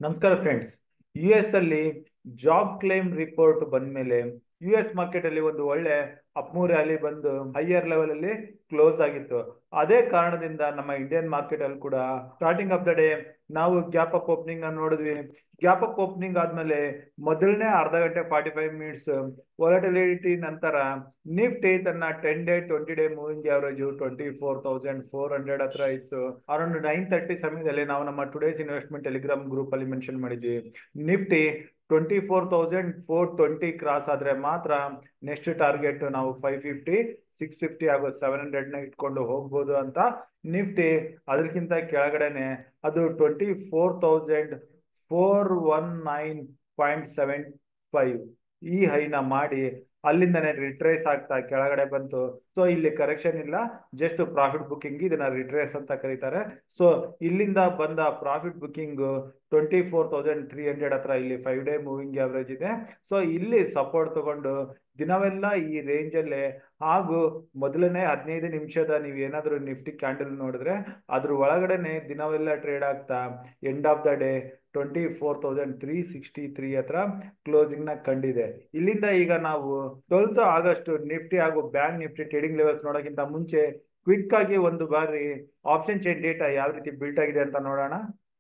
ನಮಸ್ಕಾರ friends U S ಅಲ್ಲಿ job claim report ಬಂದ್ಮೇಲೆ ಯು ಎಸ್ ಮಾರ್ಕೆಟ್ ಅಲ್ಲಿ ಒಂದು ಒಳ್ಳೆ ಅಪ್ಮೂ ರ್ಯಾಲಿ ಬಂದು ಹೈಯರ್ ಲೆವೆಲ್ ಅಲ್ಲಿ ಕ್ಲೋಸ್ ಆಗಿತ್ತು ಅದೇ ಕಾರಣದಿಂದ ನಮ್ಮ ಇಂಡಿಯನ್ ಮಾರ್ಕೆಟ್ ಅಲ್ಲಿ ಕೂಡ ಸ್ಟಾರ್ಟಿಂಗ್ ಆಫ್ ದ ಡೇ ನಾವು ಗ್ಯಾಪ್ ಅಪ್ ಓಪನಿಂಗ್ ನೋಡಿದ್ವಿ ಗ್ಯಾಪ್ ಅಪ್ ಓಪನಿಂಗ್ ಆದ್ಮೇಲೆ ಮೊದಲನೇ ಅರ್ಧ ಗಂಟೆ ಫಾರ್ಟಿ ಫೈವ್ ಮಿನಿಟ್ಸ್ ವಾಲಟಿಲಿಟಿ ನಂತರ ನಿಫ್ಟಿ ತನ್ನ ten day twenty day moving average twenty four thousand four hundred ಹತ್ರ ಇತ್ತು ಅರೌಂಡ್ ನೈನ್ ತರ್ಟಿ ಸಮಯದಲ್ಲಿ ನಾವು ನಮ್ಮ ಟುಡೇಸ್ ಇನ್ವೆಸ್ಟ್ಮೆಂಟ್ ಟೆಲಿಗ್ರಾಮ್ ಗ್ರೂಪ್ ಅಲ್ಲಿ ಮೆನ್ಷನ್ ಮಾಡಿದ್ವಿ Nifty twenty four thousand four twenty cross ಆದ್ರೆ ಮಾತ್ರ ನೆಕ್ಸ್ಟ್ ಟಾರ್ಗೆಟ್ ನಾವು ಫೈವ್ ಫಿಫ್ಟಿ ಸಿಕ್ಸ್ ಫಿಫ್ಟಿ ಹಾಗೂ ಸೆವೆನ್ ಹಂಡ್ರೆಡ್ ನ ಇಟ್ಕೊಂಡು ಹೋಗ್ಬೋದು ಅಂತ ನಿಫ್ಟಿ ಅದಕ್ಕಿಂತ ಕೆಳಗಡೆನೆ ಅದು twenty four thousand four one nine point seven five ಈ ಹೈನ ಮಾಡಿ ಅಲ್ಲಿಂದನೇ ರಿಟ್ರೇಸ್ ಆಗ್ತಾ ಕೆಳಗಡೆ ಬಂತು ಸೊ ಇಲ್ಲಿ ಕರೆಕ್ಷನ್ ಇಲ್ಲ ಜಸ್ಟ್ ಪ್ರಾಫಿಟ್ ಬುಕಿಂಗ್ ಇದನ್ನ ರಿಟ್ರೇಸ್ ಅಂತ ಕರೀತಾರೆ ಸೊ ಇಲ್ಲಿಂದ ಬಂದ profit booking twenty four thousand three hundred ಹತ್ರ ಇಲ್ಲಿ ಫೈವ್ ಡೇ ಮೂವಿಂಗ್ ಅವರೇಜ್ ಇದೆ ಸೊ ಇಲ್ಲಿ ಸಪೋರ್ಟ್ ತಗೊಂಡು ದಿನವೆಲ್ಲ ಈ ರೇಂಜ್ ಅಲ್ಲೇ ಹಾಗೂ ಮೊದಲನೇ ಹದಿನೈದು ನಿಮಿಷದ ನೀವು ಏನಾದರೂ ನಿಫ್ಟಿ ಕ್ಯಾಂಡಲ್ ನೋಡಿದ್ರೆ ಅದ್ರ ಒಳಗಡೆನೆ ದಿನವೆಲ್ಲ ಟ್ರೇಡ್ ಆಗ್ತಾ end of the day twenty four thousand three sixty three ಹತ್ರ ಕ್ಲೋಸಿಂಗ್ ನ ಕಂಡಿದೆ ಇಲ್ಲಿಂದ ಈಗ ನಾವು ಟ್ವೆಲ್ತ್ ಆಗಸ್ಟ್ ನಿಫ್ಟಿ ಹಾಗೂ ಬ್ಯಾಂಕ್ ನಿಫ್ಟಿ ಟ್ರೇಡಿಂಗ್ ಲೆವೆಲ್ಸ್ ನೋಡೋಕ್ಕಿಂತ ಮುಂಚೆ ಕ್ವಿಕ್ ಆಗಿ ಒಂದು ಬಾರಿ ಆಪ್ಷನ್ ಚೈನ್ ಡೇಟಾ ಯಾವ ರೀತಿ ಬಿಲ್ಟ್ ಆಗಿದೆ ಅಂತ ನೋಡೋಣ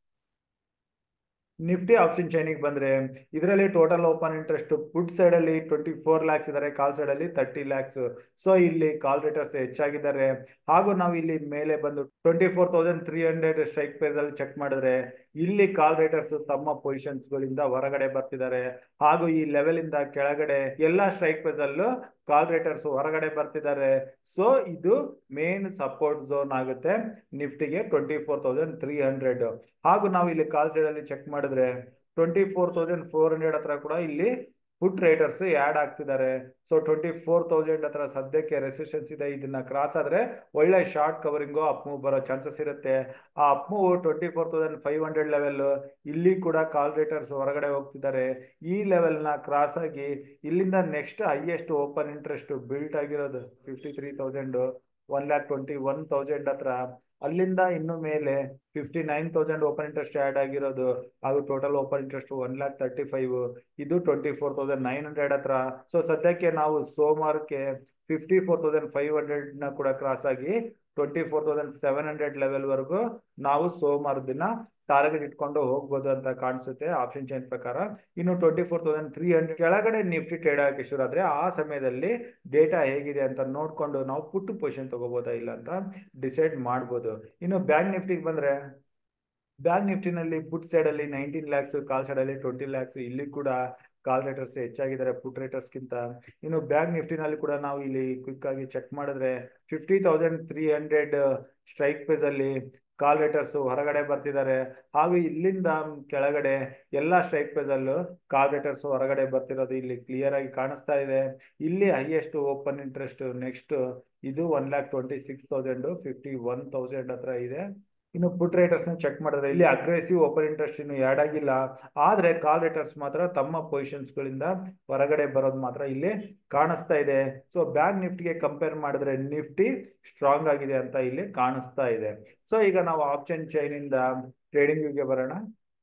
ನಿಫ್ಟಿ ಆಪ್ಷನ್ ಚೈನಿಗೆ ಬಂದ್ರೆ ಇದರಲ್ಲಿ total open interest put side ಅಲ್ಲಿ ಟ್ವೆಂಟಿ ಫೋರ್ ಲ್ಯಾಕ್ಸ್ ಇದಾರೆ ಕಾಲ್ ಸೈಡ್ ಅಲ್ಲಿ ತರ್ಟಿ ಲ್ಯಾಕ್ಸ್ ಸೊ ಇಲ್ಲಿ ಕಾಲ್ ರೇಟರ್ಸ್ ಹೆಚ್ಚಾಗಿದ್ದಾರೆ ಹಾಗೂ ನಾವು ಇಲ್ಲಿ ಮೇಲೆ ಬಂದು twenty four thousand three hundred strike price ಅಲ್ಲಿ ಚೆಕ್ ಮಾಡಿದ್ರೆ ಇಲ್ಲಿ ಕಾಲ್ ರೇಟರ್ಸ್ ತಮ್ಮ ಪೊಸಿಷನ್ಸ್ ಗಳಿಂದ ಹೊರಗಡೆ ಬರ್ತಿದ್ದಾರೆ ಹಾಗೂ ಈ ಲೆವೆಲ್ ಇಂದ ಕೆಳಗಡೆ ಎಲ್ಲಾ ಸ್ಟ್ರೈಕ್ ಪ್ರೈಸ್ ಅಲ್ಲೂ ಕಾಲ್ ರೇಟರ್ಸ್ ಹೊರಗಡೆ ಬರ್ತಿದ್ದಾರೆ ಸೊ ಇದು ಮೇನ್ ಸಪೋರ್ಟ್ ಝೋನ್ ಆಗುತ್ತೆ ನಿಫ್ಟಿಗೆ twenty four thousand three hundred ಹಾಗೂ ನಾವು ಇಲ್ಲಿ ಕಾಲ್ ಸೈಡ್ ಅಲ್ಲಿ ಚೆಕ್ ಮಾಡಿದ್ರೆ twenty four thousand four hundred ಹತ್ರ ಕೂಡ ಇಲ್ಲಿ ಫುಟ್ ರೇಟರ್ಸ್ ಆಡ್ ಆಗ್ತಿದ್ದಾರೆ ಸೊ ಟ್ವೆಂಟಿ ಫೋರ್ ತೌಸಂಡ್ ಹತ್ರ ಸದ್ಯಕ್ಕೆ ರೆಸಿಸ್ಟೆನ್ಸ್ ಇದೆ ಇದನ್ನ ಕ್ರಾಸ್ ಆದ್ರೆ ಒಳ್ಳೆ ಶಾರ್ಟ್ ಕವರಿಂಗು ಅಪ್ ಮೂವ್ ಬರೋ ಚಾನ್ಸಸ್ ಇರುತ್ತೆ ಆ up move twenty four thousand five hundred level ಇಲ್ಲಿ ಕೂಡ ಕಾಲ್ ರೇಟರ್ಸ್ ಹೊರಗಡೆ ಹೋಗ್ತಿದ್ದಾರೆ ಈ ಲೆವೆಲ್ ನ ಕ್ರಾಸ್ ಆಗಿ ಇಲ್ಲಿಂದ next highest open interest built ಆಗಿರೋದು fifty three thousand one lakh twenty one thousand ಹತ್ರ ಅಲ್ಲಿಂದ ಇನ್ನು ಮೇಲೆ fifty nine thousand open interest add ಆಗಿರೋದು ಹಾಗೂ total open interest one lakh thirty five ಇದು twenty four thousand nine hundred ಹತ್ರ ಸೊ ಸದ್ಯಕ್ಕೆ ನಾವು ಸೋಮವಾರಕ್ಕೆ fifty four thousand five hundred ನ ಕೂಡ ಕ್ರಾಸ್ ಆಗಿ twenty four thousand seven hundred level ವರೆಗೂ ನಾವು ಸೋಮವಾರ ದಿನ ಟಾರ್ಗೆಟ್ ಇಟ್ಕೊಂಡು ಹೋಗ್ಬೋದು ಅಂತ ಕಾಣಿಸುತ್ತೆ ಆಪ್ಷನ್ ಚೈನ್ ಪ್ರಕಾರ ಇನ್ನು twenty four thousand three hundred ಕೆಳಗಡೆ ನಿಫ್ಟಿ ಟ್ರೇಡ್ ಆಗಕ್ಕೆ ಶುರು ಆದ್ರೆ ಆ ಸಮಯದಲ್ಲಿ ಡೇಟಾ ಹೇಗಿದೆ ಅಂತ ನೋಡ್ಕೊಂಡು ನಾವು ಪುಟ್ಟು ಪೊಸಿಷನ್ ತಗೋಬೋದಾ ಇಲ್ಲ ಅಂತ ಡಿಸೈಡ್ ಮಾಡ್ಬೋದು ಇನ್ನು ಬ್ಯಾಂಕ್ ನಿಫ್ಟಿಗೆ ಬಂದ್ರೆ ಬ್ಯಾಂಕ್ ನಿಫ್ಟಿನಲ್ಲಿ ಪುಟ್ ಸೈಡ್ ಅಲ್ಲಿ ನೈನ್ಟೀನ್ ಲ್ಯಾಕ್ಸ್ ಕಾಲ್ ಸೈಡ್ ಅಲ್ಲಿ ಟ್ವೆಂಟಿ ಲ್ಯಾಕ್ಸ್ ಇಲ್ಲಿ ಕೂಡ ಕಾಲ್ ರೇಟರ್ಸ್ ಹೆಚ್ಚಾಗಿದ್ದಾರೆ ಪುಟ್ ರೇಟರ್ಸ್ಗಿಂತ ಇನ್ನು ಬ್ಯಾಂಕ್ ನಿಫ್ಟಿನಲ್ಲಿ ಕೂಡ ನಾವು ಇಲ್ಲಿ ಕ್ವಿಕ್ ಆಗಿ ಚೆಕ್ ಮಾಡಿದ್ರೆ fifty thousand three hundred strike price ಅಲ್ಲಿ ಕಾಲ್ ರೇಟರ್ಸ್ ಹೊರಗಡೆ ಬರ್ತಿದ್ದಾರೆ ಹಾಗೂ ಇಲ್ಲಿಂದ ಕೆಳಗಡೆ ಎಲ್ಲಾ ಸ್ಟ್ರೈಕ್ ಪೇಸ್ ಅಲ್ಲೂ ಕಾಲ್ ರೇಟರ್ಸ್ ಹೊರಗಡೆ ಬರ್ತಿರೋದು ಇಲ್ಲಿ ಕ್ಲಿಯರ್ ಆಗಿ ಕಾಣಿಸ್ತಾ ಇದೆ ಇಲ್ಲಿ ಹೈಯೆಸ್ಟ್ ಓಪನ್ ಇಂಟ್ರೆಸ್ಟ್ ನೆಕ್ಸ್ಟ್ ಇದು one lakh twenty six thousand fifty one thousand ಹತ್ರ ಇದೆ ಇನ್ನು ಪುಟ್ ರೇಟರ್ಸ್ ಚೆಕ್ ಮಾಡಿದ್ರೆ ಇಲ್ಲಿ ಅಗ್ರೆಸಿವ್ ಓಪನ್ ಇಂಟ್ರೆಸ್ಟ್ ಇನ್ನು ಆ್ಯಡ್ ಆಗಿಲ್ಲ ಆದ್ರೆ ಕಾಲ್ ರೇಟರ್ಸ್ ಮಾತ್ರ ತಮ್ಮ ಪೊಸಿಷನ್ಸ್ ಗಳಿಂದ ಹೊರಗಡೆ ಬರೋದು ಮಾತ್ರ ಇಲ್ಲಿ ಕಾಣಿಸ್ತಾ ಇದೆ ಸೊ ಬ್ಯಾಂಕ್ ನಿಫ್ಟಿಗೆ ಕಂಪೇರ್ ಮಾಡಿದ್ರೆ ನಿಫ್ಟಿ ಸ್ಟ್ರಾಂಗ್ ಆಗಿದೆ ಅಂತ ಇಲ್ಲಿ ಕಾಣಿಸ್ತಾ ಇದೆ ಸೊ ಈಗ ನಾವು ಆಪ್ಷನ್ ಚೈನ್ ಇಂದ ಟ್ರೇಡಿಂಗ್ ವ್ಯೂಗೆ ಬರೋಣ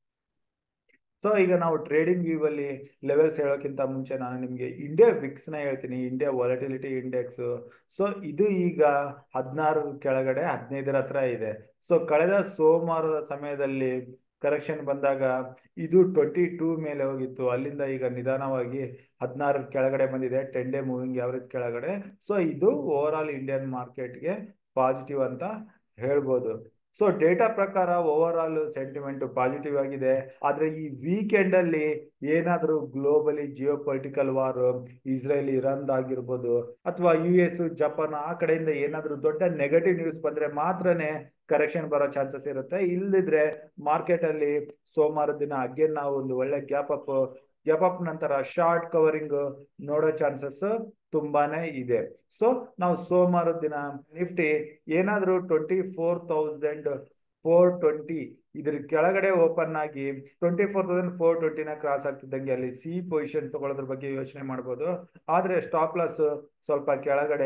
ಸೊ ಈಗ ನಾವು ಟ್ರೇಡಿಂಗ್ ವ್ಯೂ ಅಲ್ಲಿ ಲೆವೆಲ್ಸ್ ಹೇಳೋಕ್ಕಿಂತ ಮುಂಚೆ ನಾನು ನಿಮಗೆ ಇಂಡಿಯಾ ವಿಕ್ಸ್ ನ ಹೇಳ್ತೀನಿ ಇಂಡಿಯಾ ವಾಲಟಿಲಿಟಿ ಇಂಡೆಕ್ಸ್ ಸೊ ಇದು ಈಗ ಹದಿನಾರು ಕೆಳಗಡೆ ಹದಿನೈದರ ಹತ್ರ ಇದೆ ಸೊ ಕಳೆದ ಸೋಮವಾರದ ಸಮಯದಲ್ಲಿ ಕರೆಕ್ಷನ್ ಬಂದಾಗ ಇದು ಟ್ವೆಂಟಿ ಟೂ ಮೇಲೆ ಹೋಗಿತ್ತು ಅಲ್ಲಿಂದ ಈಗ ನಿಧಾನವಾಗಿ ಹದಿನಾರು ಕೆಳಗಡೆ ಬಂದಿದೆ ಟೆನ್ ಡೇ ಮೂವಿಂಗ್ ಯಾವ್ರೇಜ್ ಕೆಳಗಡೆ ಸೊ ಇದು ಓವರ್ ಆಲ್ ಇಂಡಿಯನ್ ಮಾರ್ಕೆಟ್ಗೆ ಪಾಸಿಟಿವ್ ಅಂತ ಹೇಳ್ಬೋದು ಸೊ ಡೇಟಾ ಪ್ರಕಾರ ಓವರ್ ಆಲ್ ಸೆಂಟಿಮೆಂಟ್ ಪಾಸಿಟಿವ್ ಆಗಿದೆ ಆದ್ರೆ ಈ ವೀಕೆಂಡ್ ಅಲ್ಲಿ ಏನಾದರೂ globally geopolitical war Israel Iran ಆಗಿರ್ಬೋದು ಅಥವಾ ಯು ಎಸ್ ಜಪಾನ್ ಆ ಕಡೆಯಿಂದ ಏನಾದರೂ ದೊಡ್ಡ ನೆಗೆಟಿವ್ ನ್ಯೂಸ್ ಬಂದ್ರೆ ಮಾತ್ರನೇ ಕರೆಕ್ಷನ್ ಬರೋ ಚಾನ್ಸಸ್ ಇರುತ್ತೆ ಇಲ್ಲದಿದ್ರೆ ಮಾರ್ಕೆಟ್ ಅಲ್ಲಿ ಸೋಮವಾರ ದಿನ ಅಗೇನ್ ನಾವು ಒಂದು ಒಳ್ಳೆ ಗ್ಯಾಪ್ ಅಪ್ ಗ್ಯಾಪ್ ಅಪ್ ನಂತರ ಶಾರ್ಟ್ ಕವರಿಂಗ್ ನೋಡೋ ಚಾನ್ಸಸ್ ತುಂಬಾನೇ ಇದೆ ಸೊ ನಾವು ಸೋಮವಾರ ದಿನ ನಿಫ್ಟಿ ಏನಾದರೂ twenty four thousand four twenty ಇದ್ರ ಕೆಳಗಡೆ ಓಪನ್ ಆಗಿ ಟ್ವೆಂಟಿ ಫೋರ್ ತೌಸಂಡ್ ಫೋರ್ ಟ್ವೆಂಟಿನ ಕ್ರಾಸ್ ಆಗ್ತಿದ್ದಂಗೆ ಅಲ್ಲಿ ಸಿ ಪೊಸಿಷನ್ ತಗೊಳ್ಳೋದ್ರ ಬಗ್ಗೆ ಯೋಚನೆ ಮಾಡ್ಬೋದು ಆದ್ರೆ ಸ್ಟಾಪ್ ಲಾಸ್ ಸ್ವಲ್ಪ ಕೆಳಗಡೆ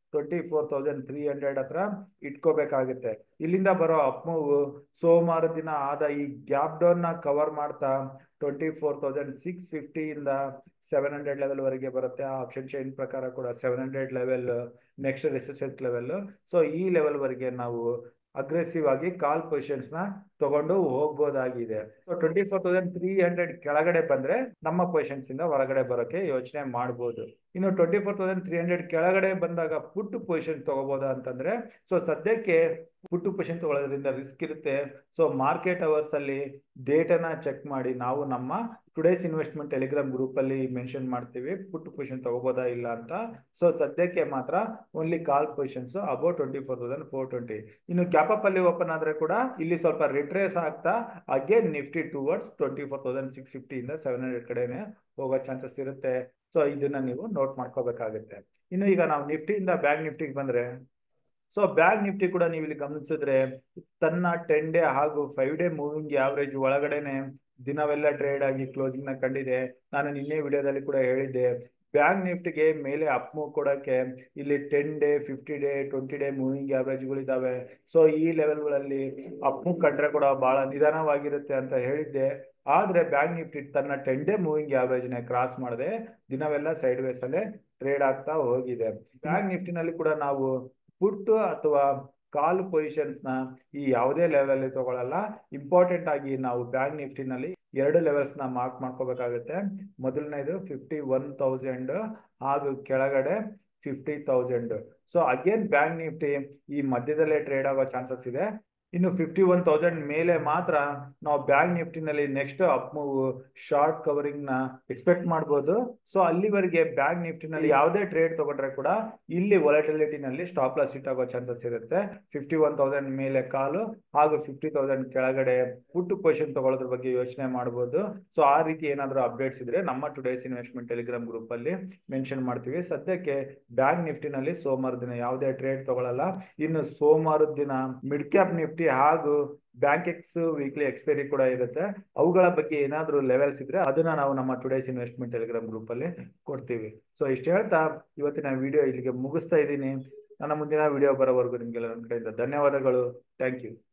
twenty four thousand three hundred ಹತ್ರ ಇಟ್ಕೋಬೇಕಾಗುತ್ತೆ ಇಲ್ಲಿಂದ ಬರೋ ಅಪ್ ಮೂವ್ ಸೋಮವಾರ ದಿನ ಆದ ಈ ಗ್ಯಾಪ್ ಡೌನ್ ನ ಕವರ್ ಮಾಡ್ತಾ ಟ್ವೆಂಟಿ ಫೋರ್ ತೌಸಂಡ್ ಸಿಕ್ಸ್ ಫಿಫ್ಟಿಯಿಂದ ಸೆವೆನ್ ಹಂಡ್ರೆಡ್ ಲೆವೆಲ್ ವರೆಗೆ ಬರುತ್ತೆ ಆ ಆಪ್ಷನ್ ಚೈನ್ ಪ್ರಕಾರ ಕೂಡ seven hundred level next resistance level so ಈ ಲೆವೆಲ್ ವರೆಗೆ ನಾವು ಅಗ್ರೆಸಿವ್ ಆಗಿ ಕಾಲ್ ಪೊಸಿಷನ್ಸ್ ನ ತಗೊಂಡು ಹೋಗ್ಬೋದಾಗಿದೆ so twenty four thousand three hundred ಕೆಳಗಡೆ ಬಂದ್ರೆ ನಮ್ಮ ಪೊಸಿಷನ್ಸ್ ಇಂದ ಹೊರಗಡೆ ಬರೋಕೆ ಯೋಚನೆ ಮಾಡಬಹುದು ಇನ್ನು twenty four thousand three hundred ಕೆಳಗಡೆ ಬಂದಾಗ ಪುಟ್ ಪೊಸಿಷನ್ ತಗೋಬೋದಾ ಅಂತಂದ್ರೆ ಸೊ ಸದ್ಯಕ್ಕೆ ಪುಟ್ ಪೊಸಿಷನ್ ತಗೊಳ್ಳೋದ್ರಿಂದ ರಿಸ್ಕ್ ಇರುತ್ತೆ ಸೊ ಮಾರ್ಕೆಟ್ ಅವರ್ಸ್ ಅಲ್ಲಿ ಡೇಟನ ಚೆಕ್ ಮಾಡಿ ನಾವು ನಮ್ಮ ಟುಡೇಸ್ ಇನ್ವೆಸ್ಟ್ಮೆಂಟ್ ಟೆಲಿಗ್ರಾಮ್ ಗ್ರೂಪ್ ಅಲ್ಲಿ ಮೆನ್ಷನ್ ಮಾಡ್ತೀವಿ ಪುಟ್ ಪೊಸಿಷನ್ ತಗೋಬೋದಾ ಇಲ್ಲ ಅಂತ ಸೊ ಸದ್ಯಕ್ಕೆ ಮಾತ್ರ only call positions about twenty four thousand four twenty ಇನ್ನು ಕ್ಯಾಪಪ್ ಅಲ್ಲಿ ಓಪನ್ ಆದ್ರೆ ಕೂಡ ಇಲ್ಲಿ ಸ್ವಲ್ಪ ರಿಟ್ರೇಸ್ ಆಗ್ತಾ again Nifty towards twenty four thousand six fifty ಇಂದ ಸೆವೆನ್ ಹಂಡ್ರೆಡ್ ಕಡೆನೆ ಹೋಗೋ ಚಾನ್ಸಸ್ ಇರುತ್ತೆ ಸೊ ಇದನ್ನ ನೀವು ನೋಟ್ ಮಾಡ್ಕೋಬೇಕಾಗುತ್ತೆ ಇನ್ನು ಈಗ ನಾವು ನಿಫ್ಟಿಯಿಂದ ಬ್ಯಾಂಕ್ ನಿಫ್ಟಿಗೆ ಬಂದ್ರೆ ಸೊ ಬ್ಯಾಂಕ್ ನಿಫ್ಟಿ ಕೂಡ ನೀವು ಇಲ್ಲಿ ಗಮನಿಸಿದ್ರೆ ತನ್ನ ಟೆನ್ ಡೇ ಹಾಗೂ ಫೈವ್ ಡೇ ಮೂವಿಂಗ್ ಆವರೇಜ್ ಒಳಗಡೆನೆ ದಿನವೆಲ್ಲ ಟ್ರೇಡ್ ಆಗಿ ಕ್ಲೋಸಿಂಗ್ ನ ಕಂಡಿದೆ ನಾನು ನಿನ್ನೆ ವಿಡಿಯೋದಲ್ಲಿ ಕೂಡ ಹೇಳಿದ್ದೆ ಬ್ಯಾಂಕ್ ನಿಫ್ಟಿಗೆ ಮೇಲೆ ಅಪ್ ಮೂವ್ ಕೊಡೋಕೆ ಇಲ್ಲಿ ten day fifty day twenty day moving ಆವರೇಜ್ಗಳು ಇದಾವೆ ಸೊ ಈ ಲೆವೆಲ್ಗಳಲ್ಲಿ ಅಪ್ ಮೂವ್ ಕಂಡ್ರೆ ಕೂಡ ಬಹಳ ನಿಧಾನವಾಗಿರುತ್ತೆ ಅಂತ ಹೇಳಿದ್ದೆ ಆದ್ರೆ ಬ್ಯಾಂಕ್ ನಿಫ್ಟಿ ತನ್ನ ಟೆನ್ ಡೇ ಮೂವಿಂಗ್ ಆವರೇಜ್ ನ ಕ್ರಾಸ್ ಮಾಡದೆ ದಿನವೆಲ್ಲ ಸೈಡ್ ವೇಸ್ ಅಲ್ಲೇ ಟ್ರೇಡ್ ಆಗ್ತಾ ಹೋಗಿದೆ ಬ್ಯಾಂಕ್ ನಿಫ್ಟಿನಲ್ಲಿ ಕೂಡ ನಾವು ಪುಟ್ ಅಥವಾ ಕಾಲ್ ಪೊಸಿಷನ್ಸ್ ನ ಈ ಯಾವುದೇ ಲೆವೆಲ್ ಅಲ್ಲಿ ತಗೊಳ್ಳಲ್ಲ ಇಂಪಾರ್ಟೆಂಟ್ ಆಗಿ ನಾವು ಬ್ಯಾಂಕ್ ನಿಫ್ಟಿನಲ್ಲಿ ಎರಡು ಲೆವೆಲ್ಸ್ ನ ಮಾರ್ಕ್ ಮಾಡ್ಕೋಬೇಕಾಗುತ್ತೆ ಮೊದಲನೇದು ಫಿಫ್ಟಿ ಒನ್ ತೌಸಂಡ್ ಹಾಗೂ ಕೆಳಗಡೆ fifty thousand so again Bank Nifty ಈ ಮಧ್ಯದಲ್ಲೇ ಟ್ರೇಡ್ ಆಗೋ ಚಾನ್ಸಸ್ ಇದೆ ಇನ್ನು ಫಿಫ್ಟಿ ಒನ್ ತೌಸಂಡ್ ಮೇಲೆ ಮಾತ್ರ ನಾವು ಬ್ಯಾಂಕ್ ನಿಫ್ಟಿನಲ್ಲಿ next up move short covering ನ ಎಕ್ಸ್ಪೆಕ್ಟ್ ಮಾಡ್ಬೋದು ಸೊ ಅಲ್ಲಿವರೆಗೆ ಬ್ಯಾಂಕ್ ನಿಫ್ಟಿನಲ್ಲಿ ಯಾವುದೇ ಟ್ರೇಡ್ ತಗೊಂಡ್ರೆ ಕೂಡ ಇಲ್ಲಿ ನಲ್ಲಿ ಸ್ಟಾಪ್ ಲಾಸ್ ಹಿಟ್ ಆಗೋ ಚಾನ್ಸಸ್ ಇರುತ್ತೆ ಫಿಫ್ಟಿ ಒನ್ ತೌಸಂಡ್ ಮೇಲೆ ಕಾಲು ಹಾಗೂ ಫಿಫ್ಟಿ ತೌಸಂಡ್ ಕೆಳಗಡೆ ಪುಟ್ ಪೊಸಿಷನ್ ತಗೊಳ್ಳೋದ್ರ ಬಗ್ಗೆ ಯೋಚನೆ ಮಾಡಬಹುದು ಸೊ ಆ ರೀತಿ ಏನಾದರೂ ಅಪ್ಡೇಟ್ಸ್ ಇದ್ರೆ ನಮ್ಮ ಟುಡೇಸ್ ಇನ್ವೆಸ್ಟ್ಮೆಂಟ್ ಟೆಲಿಗ್ರಾಮ್ ಗ್ರೂಪ್ ಅಲ್ಲಿ ಮೆನ್ಷನ್ ಮಾಡ್ತೀವಿ ಸದ್ಯಕ್ಕೆ ಬ್ಯಾಂಕ್ ನಿಫ್ಟಿನಲ್ಲಿ ಸೋಮವಾರ ದಿನ ಯಾವುದೇ ಟ್ರೇಡ್ ತಗೊಳ್ಳಲ್ಲ ಇನ್ನು ಸೋಮವಾರದ ದಿನ ಮಿಡ್ ಕ್ಯಾಪ್ ನಿಫ್ಟಿ ಹಾಗೂ ಬ್ಯಾಂಕ್ ಎಕ್ಸ್ ವೀಕ್ಲಿ ಎಕ್ಸ್ಪೈರಿ ಕೂಡ ಇರುತ್ತೆ ಅವುಗಳ ಬಗ್ಗೆ ಏನಾದರೂ ಲೆವೆಲ್ಸ್ ಇದ್ರೆ ಅದನ್ನ ನಾವು ನಮ್ಮ ಟುಡೇಸ್ ಇನ್ವೆಸ್ಟ್ಮೆಂಟ್ ಟೆಲಿಗ್ರಾಮ್ ಗ್ರೂಪ್ ಅಲ್ಲಿ ಕೊಡ್ತೀವಿ ಸೊ ಇಷ್ಟು ಹೇಳ್ತಾ ಇವತ್ತಿನ ವಿಡಿಯೋ ಇಲ್ಲಿಗೆ ಮುಗಿಸ್ತಾ ಇದ್ದೀನಿ ನನ್ನ ಮುಂದಿನ ವಿಡಿಯೋ ಬರೋವರೆಗೂ ನಿಮಗೆಲ್ಲ ನನ್ನ ಕಡೆಯಿಂದ ಧನ್ಯವಾದಗಳು ಥ್ಯಾಂಕ್ ಯು